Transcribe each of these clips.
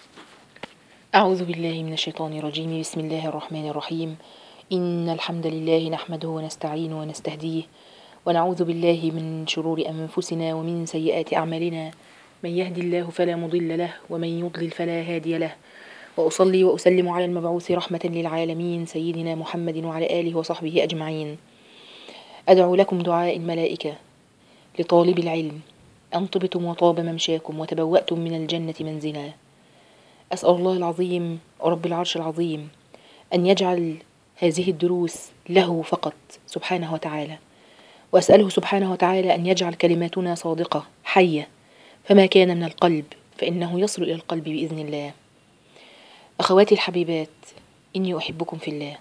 أعوذ بالله من الشيطان الرجيم بسم الله الرحمن الرحيم إن الحمد لله نحمده ونستعينه ونستهديه ونعوذ بالله من شرور أنفسنا ومن سيئات أعمالنا من يهدي الله فلا مضل له ومن يضلل فلا هادي له وأصلي وأسلم على المبعوث رحمة للعالمين سيدنا محمد وعلى آله وصحبه أجمعين أدعو لكم دعاء الملائكة لطالب العلم أن طبتم وطاب ممشاكم وتبوأتم من الجنة منزلا أسأل الله العظيم رب العرش العظيم أن يجعل هذه الدروس له فقط سبحانه وتعالى وأسأله سبحانه وتعالى أن يجعل كلماتنا صادقة حية فما كان من القلب فإنه يصل إلى القلب بإذن الله أخواتي الحبيبات إني أحبكم في الله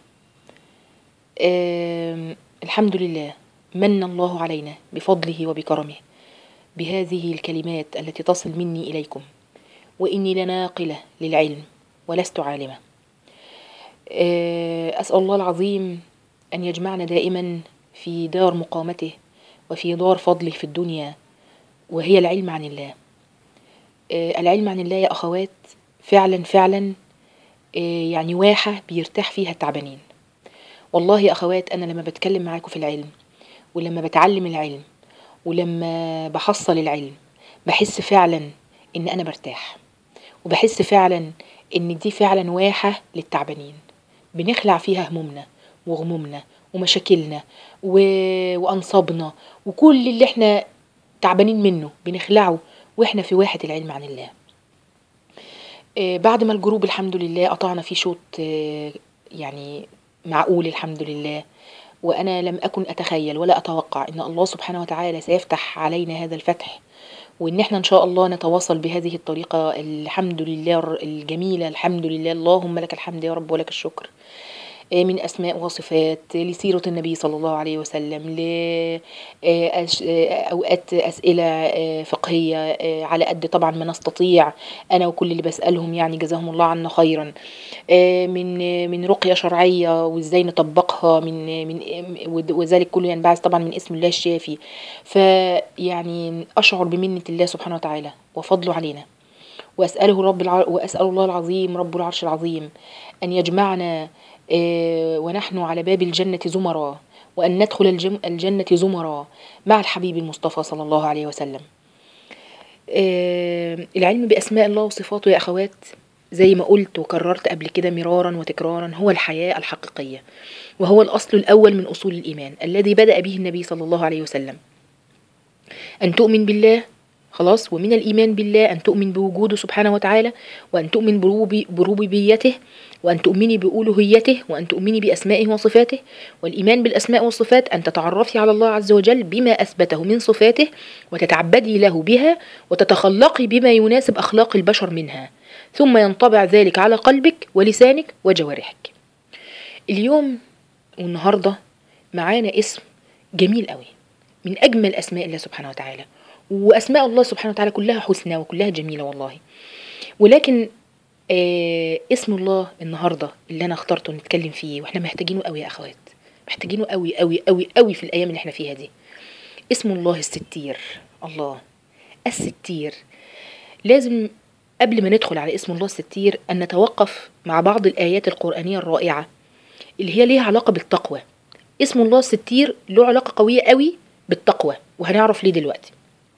آم، الحمد لله من الله علينا بفضله وبكرمه بهذه الكلمات التي تصل مني إليكم وإني لناقلة للعلم ولست عالمة آه، أسأل الله العظيم أن يجمعنا دائما في دار مقامته وفي دار فضله في الدنيا وهي العلم عن الله آه، العلم عن الله يا أخوات فعلا فعلا آه، يعني واحة بيرتاح فيها التعبانين والله يا أخوات أنا لما بتكلم معاكم في العلم ولما بتعلم العلم ولما بحصل العلم بحس فعلا إن أنا برتاح وبحس فعلا إن دي فعلا واحة للتعبانين بنخلع فيها همومنا وغمومنا ومشاكلنا و... وأنصابنا وكل اللي احنا تعبانين منه بنخلعه واحنا في واحة العلم عن الله آه، بعد ما الجروب الحمد لله قطعنا فيه شوط آه، يعني معقول الحمد لله وأنا لم أكن أتخيل ولا أتوقع أن الله سبحانه وتعالى سيفتح علينا هذا الفتح وإن احنا إن شاء الله نتواصل بهذه الطريقة الحمد لله الجميلة الحمد لله اللهم لك الحمد يا رب ولك الشكر آه، من أسماء وصفات لسيرة النبي صلى الله عليه وسلم لأوقات أسئلة آه، فقهية آه، على قد طبعا ما نستطيع أنا وكل اللي بسألهم يعني جزاهم الله عنا خيرا آه، من آه، من رقية شرعية وإزاي نطبقها من من وذلك كله ينبعث طبعا من اسم الله الشافي فيعني أشعر بمنة الله سبحانه وتعالى وفضله علينا وأسأله رب الع... وأسأل الله العظيم رب العرش العظيم أن يجمعنا آه، ونحن على باب الجنة زمرا وأن ندخل الجم... الجنة زمرا مع الحبيب المصطفى صلى الله عليه وسلم آه، العلم بأسماء الله وصفاته يا أخوات زي ما قلت وكررت قبل كده مرارا وتكرارا هو الحياة الحقيقية وهو الأصل الأول من أصول الإيمان الذي بدأ به النبي صلى الله عليه وسلم أن تؤمن بالله خلاص ومن الإيمان بالله أن تؤمن بوجوده سبحانه وتعالى وأن تؤمن بربوبي- بربوبيته وأن تؤمني بألوهيته وأن تؤمني بأسمائه وصفاته والإيمان بالأسماء والصفات أن تتعرفي على الله عز وجل بما أثبته من صفاته وتتعبدي له بها وتتخلقي بما يناسب أخلاق البشر منها ثم ينطبع ذلك على قلبك ولسانك وجوارحك اليوم والنهاردة معانا اسم جميل قوي من أجمل أسماء الله سبحانه وتعالى وأسماء الله سبحانه وتعالى كلها حسنى وكلها جميلة والله ولكن آه اسم الله النهاردة اللي أنا اخترته نتكلم فيه وإحنا محتاجينه قوي يا أخوات محتاجينه قوي قوي قوي قوي في الأيام اللي إحنا فيها دي اسم الله الستير الله الستير لازم قبل ما ندخل على اسم الله الستير أن نتوقف مع بعض الآيات القرآنية الرائعة اللي هي ليها علاقة بالتقوى اسم الله الستير له علاقة قوية قوي بالتقوى وهنعرف ليه دلوقتي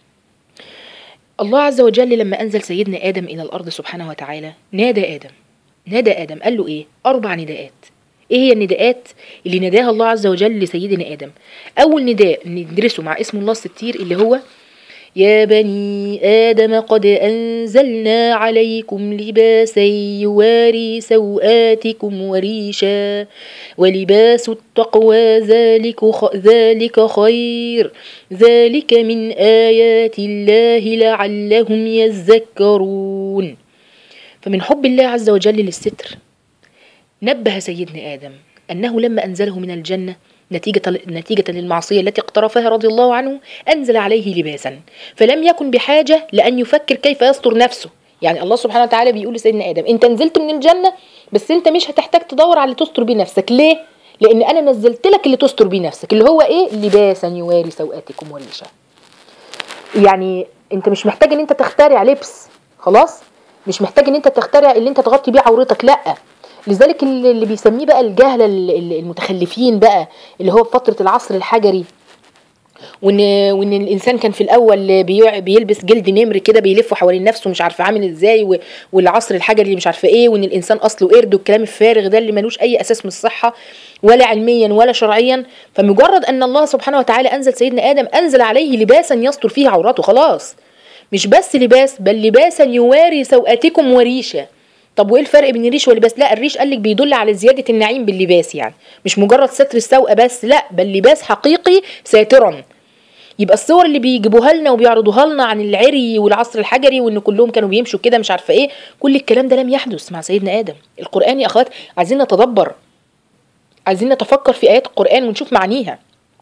الله عز وجل لما أنزل سيدنا آدم إلى الأرض سبحانه وتعالى نادى آدم نادى آدم قال له إيه أربع نداءات إيه هي النداءات اللي ناداها الله عز وجل لسيدنا آدم أول نداء ندرسه مع اسم الله الستير اللي هو يا بني آدم قد أنزلنا عليكم لباسا يواري سوآتكم وريشا ولباس التقوى ذلك خ... ذلك خير ذلك من آيات الله لعلهم يذكرون فمن حب الله عز وجل للستر نبه سيدنا آدم أنه لما أنزله من الجنة نتيجة, نتيجة للمعصية التي اقترفها رضي الله عنه أنزل عليه لباسا فلم يكن بحاجة لأن يفكر كيف يستر نفسه يعني الله سبحانه وتعالى بيقول لسيدنا آدم أنت نزلت من الجنة بس أنت مش هتحتاج تدور على اللي تستر بيه نفسك ليه؟ لأن أنا نزلت لك اللي تستر بيه نفسك اللي هو إيه؟ لباسا يواري سوآتكم وريشا يعني أنت مش محتاج أن أنت تخترع لبس خلاص؟ مش محتاج ان انت تخترع اللي انت تغطي بيه عورتك لا لذلك اللي اللي بيسميه بقى الجهله ال- ال- المتخلفين بقى اللي هو في فتره العصر الحجري وان وان الانسان كان في الاول بيع- بيلبس جلد نمر كده بيلفه حوالين نفسه مش عارفه عامل ازاي و- والعصر الحجري اللي مش عارفه ايه وان الانسان اصله قرد والكلام الفارغ ده اللي ملوش اي اساس من الصحه ولا علميا ولا شرعيا فمجرد ان الله سبحانه وتعالى انزل سيدنا ادم انزل عليه لباسا يستر فيه عورته خلاص مش بس لباس بل لباسا يواري سوءاتكم وريشا طب وايه الفرق بين الريش واللباس لا الريش قال لك بيدل على زياده النعيم باللباس يعني مش مجرد ستر السوءه بس لا بل لباس حقيقي ساترا يبقى الصور اللي بيجيبوها لنا وبيعرضوها لنا عن العري والعصر الحجري وان كلهم كانوا بيمشوا كده مش عارفه ايه كل الكلام ده لم يحدث مع سيدنا ادم القران يا اخوات عايزين نتدبر عايزين نتفكر في ايات القران ونشوف معانيها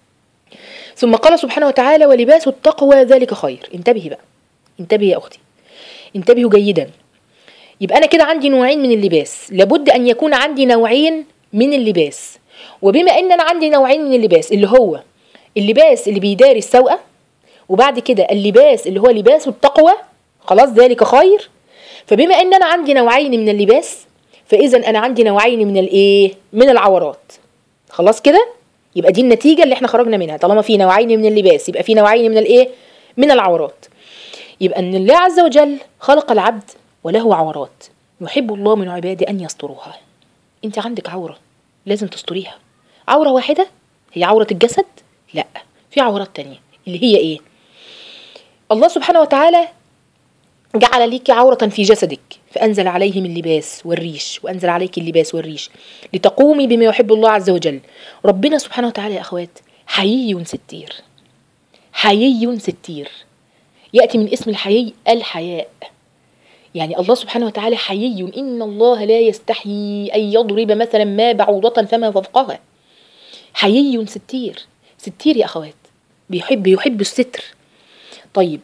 ثم قال سبحانه وتعالى ولباس التقوى ذلك خير انتبهي بقى انتبهي يا اختي انتبهوا جيدا يبقى انا كده عندي نوعين من اللباس لابد ان يكون عندي نوعين من اللباس وبما ان انا عندي نوعين من اللباس اللي هو اللباس اللي بيداري السوءة وبعد كده اللباس اللي هو لباس التقوى خلاص ذلك خير فبما ان انا عندي نوعين من اللباس فاذا انا عندي نوعين من الايه من العورات خلاص كده يبقى دي النتيجه اللي احنا خرجنا منها طالما في نوعين من اللباس يبقى في نوعين من الايه من العورات يبقى ان الله عز وجل خلق العبد وله عورات يحب الله من عباده ان يستروها انت عندك عوره لازم تستريها عوره واحده هي عوره الجسد لا في عورات تانية اللي هي ايه الله سبحانه وتعالى جعل ليك عورة في جسدك فأنزل عليهم اللباس والريش وأنزل عليك اللباس والريش لتقومي بما يحب الله عز وجل ربنا سبحانه وتعالى يا أخوات حيي ستير حيي ستير يأتي من اسم الحيي الحياء يعني الله سبحانه وتعالى حيي إن الله لا يستحيي أن يضرب مثلا ما بعوضة فما فوقها حيي ستير ستير يا أخوات بيحب يحب الستر طيب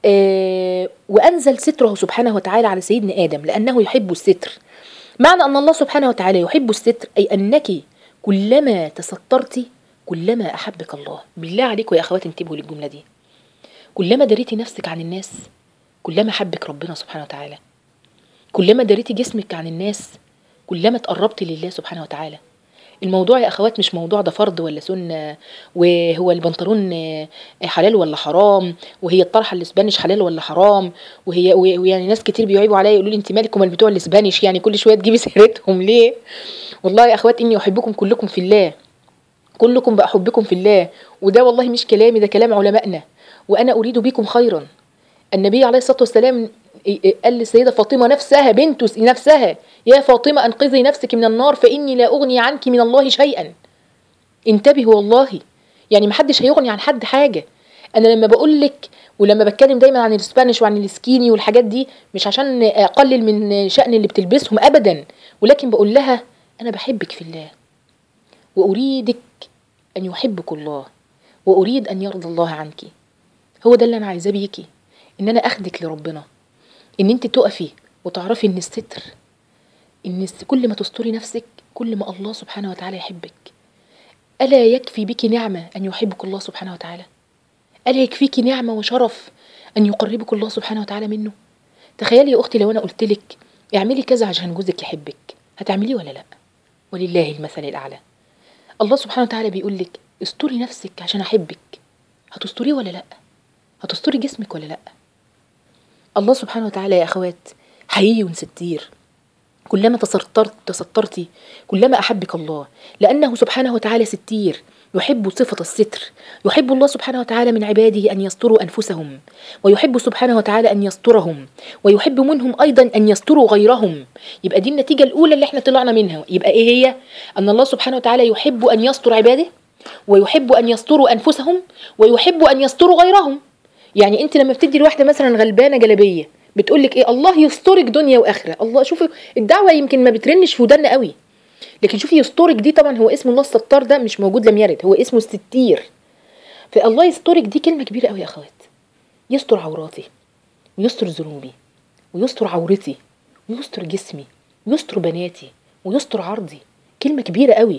آه وأنزل ستره سبحانه وتعالى على سيدنا آدم لأنه يحب الستر معنى أن الله سبحانه وتعالى يحب الستر أي أنك كلما تسترت كلما أحبك الله بالله عليكم يا أخوات انتبهوا للجملة دي كلما دريتي نفسك عن الناس كلما حبك ربنا سبحانه وتعالى كلما دريتي جسمك عن الناس كلما تقربتي لله سبحانه وتعالى الموضوع يا اخوات مش موضوع ده فرض ولا سنه وهو البنطلون حلال ولا حرام وهي الطرحه الاسبانيش حلال ولا حرام وهي ويعني ناس كتير بيعيبوا عليا يقولوا لي انت مالك ومال بتوع الاسبانيش يعني كل شويه تجيبي سيرتهم ليه والله يا اخوات اني احبكم كلكم في الله كلكم باحبكم في الله وده والله مش كلامي ده كلام علمائنا وانا اريد بكم خيرا النبي عليه الصلاه والسلام قال للسيده فاطمه نفسها بنت نفسها يا فاطمه انقذي نفسك من النار فاني لا اغني عنك من الله شيئا انتبهوا والله يعني محدش هيغني عن حد حاجه انا لما بقول لك ولما بتكلم دايما عن الاسبانيش وعن السكيني والحاجات دي مش عشان اقلل من شان اللي بتلبسهم ابدا ولكن بقول لها انا بحبك في الله واريدك ان يحبك الله واريد ان يرضى الله عنك هو ده اللي انا عايزاه بيكي ان انا اخدك لربنا ان انت تقفي وتعرفي ان الستر ان كل ما تستري نفسك كل ما الله سبحانه وتعالى يحبك الا يكفي بك نعمه ان يحبك الله سبحانه وتعالى الا يكفيك نعمه وشرف ان يقربك الله سبحانه وتعالى منه تخيلي يا اختي لو انا قلت لك اعملي كذا عشان جوزك يحبك هتعمليه ولا لا ولله المثل الاعلى الله سبحانه وتعالى بيقول لك استري نفسك عشان احبك هتستريه ولا لا هتستري جسمك ولا لا الله سبحانه وتعالى يا اخوات حيي ستير كلما تسترت تسترتي كلما احبك الله لانه سبحانه وتعالى ستير يحب صفة الستر يحب الله سبحانه وتعالى من عباده أن يستروا أنفسهم ويحب سبحانه وتعالى أن يسترهم ويحب منهم أيضا أن يستروا غيرهم يبقى دي النتيجة الأولى اللي احنا طلعنا منها يبقى إيه هي أن الله سبحانه وتعالى يحب أن يستر عباده ويحب أن يستروا أنفسهم ويحب أن يستروا غيرهم يعني انت لما بتدي لواحده مثلا غلبانه جلابيه بتقول لك ايه الله يسترك دنيا واخره الله شوفي الدعوه يمكن ما بترنش في ودنا قوي لكن شوفي يسترك دي طبعا هو اسم الله الستار ده مش موجود لم يرد هو اسمه الستير فالله يسترك دي كلمه كبيره قوي يا اخوات يستر عوراتي ويستر ذنوبي ويستر عورتي ويستر جسمي ويستر بناتي ويستر عرضي كلمه كبيره قوي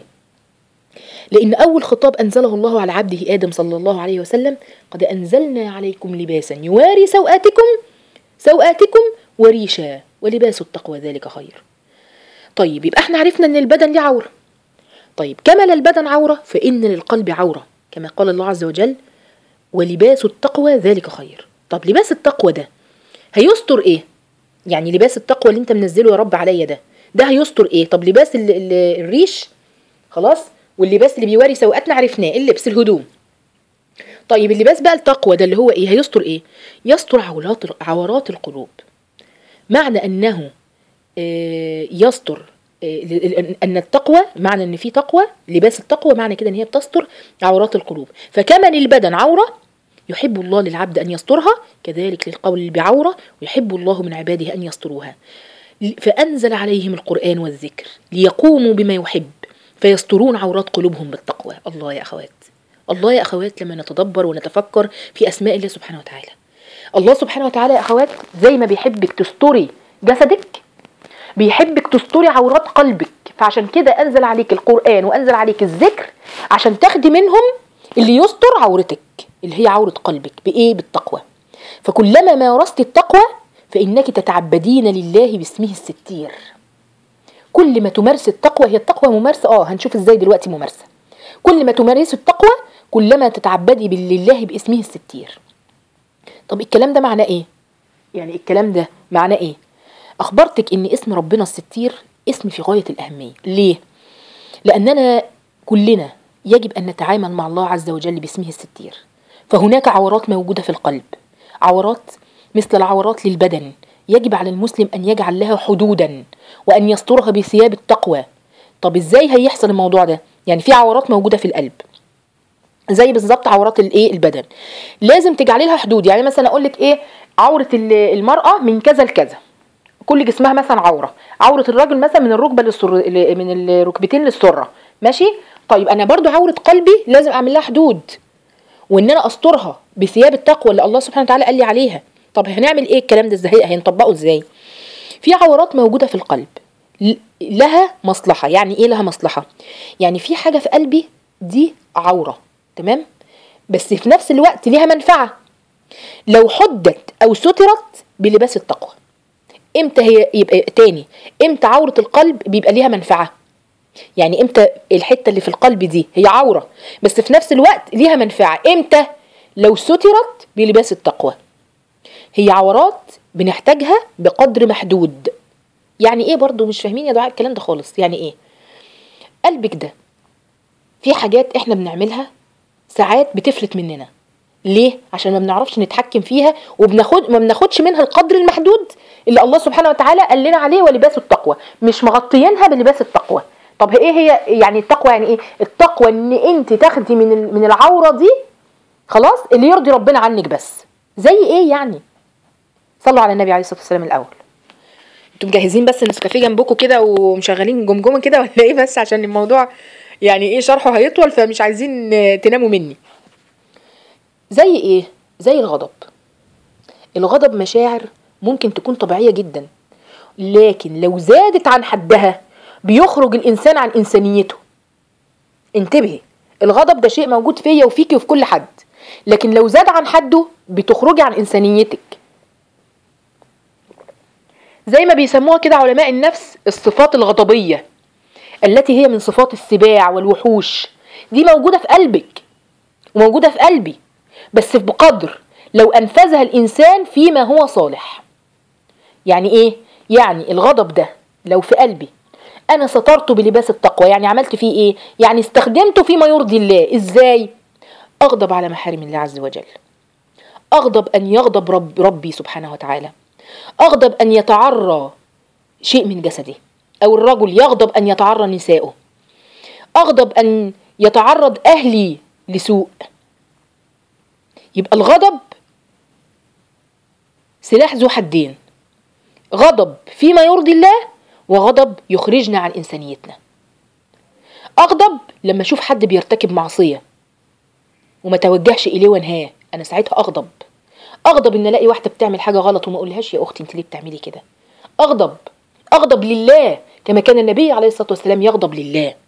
لأن أول خطاب أنزله الله على عبده آدم صلى الله عليه وسلم قد أنزلنا عليكم لباسا يواري سوآتكم سوآتكم وريشا ولباس التقوى ذلك خير طيب يبقى احنا عرفنا ان البدن ليه عورة طيب كما للبدن عورة فإن للقلب عورة كما قال الله عز وجل ولباس التقوى ذلك خير طب لباس التقوى ده هيستر ايه يعني لباس التقوى اللي انت منزله يا رب عليا ده ده هيستر ايه طب لباس ال ال الريش خلاص واللباس اللي بيوري سوءاتنا عرفناه اللبس الهدوم طيب اللباس بقى التقوى ده اللي هو ايه هيستر ايه يستر عورات عورات القلوب معنى انه آه، يستر آه، ان التقوى معنى ان في تقوى لباس التقوى معنى كده ان هي بتستر عورات القلوب فكما للبدن عوره يحب الله للعبد ان يسترها كذلك للقول بعوره ويحب الله من عباده ان يستروها فانزل عليهم القران والذكر ليقوموا بما يحب فيسترون عورات قلوبهم بالتقوى الله يا اخوات الله يا اخوات لما نتدبر ونتفكر في اسماء الله سبحانه وتعالى الله سبحانه وتعالى يا اخوات زي ما بيحبك تستري جسدك بيحبك تستري عورات قلبك فعشان كده انزل عليك القران وانزل عليك الذكر عشان تاخدي منهم اللي يستر عورتك اللي هي عوره قلبك بايه بالتقوى فكلما مارست التقوى فانك تتعبدين لله باسمه الستير كل ما تمارس التقوى هي التقوى ممارسه اه هنشوف ازاي دلوقتي ممارسه كل ما تمارس التقوى كلما تتعبدي لله باسمه الستير طب الكلام ده معناه ايه يعني الكلام ده معناه ايه اخبرتك ان اسم ربنا الستير اسم في غايه الاهميه ليه لاننا كلنا يجب ان نتعامل مع الله عز وجل باسمه الستير فهناك عورات موجوده في القلب عورات مثل العورات للبدن يجب على المسلم ان يجعل لها حدودا وان يسترها بثياب التقوى طب ازاي هيحصل الموضوع ده يعني في عورات موجوده في القلب زي بالظبط عورات الايه البدن لازم تجعلي لها حدود يعني مثلا اقول لك ايه عوره المراه من كذا لكذا كل جسمها مثلا عوره عوره الراجل مثلا من الركبه للسر من الركبتين للسره ماشي طيب انا برضو عوره قلبي لازم اعمل لها حدود وان انا استرها بثياب التقوى اللي الله سبحانه وتعالى قال لي عليها طب هنعمل ايه الكلام ده ازاي هنطبقه ازاي في عورات موجوده في القلب لها مصلحه يعني ايه لها مصلحه يعني في حاجه في قلبي دي عوره تمام بس في نفس الوقت ليها منفعه لو حدت او سترت بلباس التقوى امتى هي يبقى تاني امتى عوره القلب بيبقى ليها منفعه يعني امتى الحته اللي في القلب دي هي عوره بس في نفس الوقت ليها منفعه امتى لو سترت بلباس التقوى هي عورات بنحتاجها بقدر محدود يعني ايه برضو مش فاهمين يا دعاء الكلام ده خالص يعني ايه قلبك ده في حاجات احنا بنعملها ساعات بتفلت مننا ليه عشان ما بنعرفش نتحكم فيها وبناخد ما بناخدش منها القدر المحدود اللي الله سبحانه وتعالى قال لنا عليه ولباس التقوى مش مغطيينها بلباس التقوى طب ايه هي يعني التقوى يعني ايه التقوى ان انت تاخدي من من العوره دي خلاص اللي يرضي ربنا عنك بس زي ايه يعني صلوا على النبي عليه الصلاه والسلام الاول انتوا مجهزين بس النسكافيه جنبكم كده ومشغلين جمجمه كده ولا ايه بس عشان الموضوع يعني ايه شرحه هيطول فمش عايزين تناموا مني زي ايه زي الغضب الغضب مشاعر ممكن تكون طبيعيه جدا لكن لو زادت عن حدها بيخرج الانسان عن انسانيته انتبهي الغضب ده شيء موجود فيا وفيكي وفي كل حد لكن لو زاد عن حده بتخرجي عن انسانيتك زي ما بيسموها كده علماء النفس الصفات الغضبيه التي هي من صفات السباع والوحوش دي موجوده في قلبك وموجوده في قلبي بس بقدر لو انفذها الانسان فيما هو صالح يعني ايه يعني الغضب ده لو في قلبي انا سترته بلباس التقوى يعني عملت فيه ايه يعني استخدمته فيما يرضي الله ازاي اغضب على محارم الله عز وجل اغضب ان يغضب رب ربي سبحانه وتعالى اغضب ان يتعرى شيء من جسده او الرجل يغضب ان يتعرى نسائه اغضب ان يتعرض اهلي لسوء يبقى الغضب سلاح ذو حدين غضب فيما يرضي الله وغضب يخرجنا عن إنسانيتنا أغضب لما أشوف حد بيرتكب معصية وما توجهش إليه وانهاه أنا ساعتها أغضب أغضب إن ألاقي واحدة بتعمل حاجة غلط وما أقولهاش يا أختي أنت ليه بتعملي كده أغضب أغضب لله كما كان النبي عليه الصلاة والسلام يغضب لله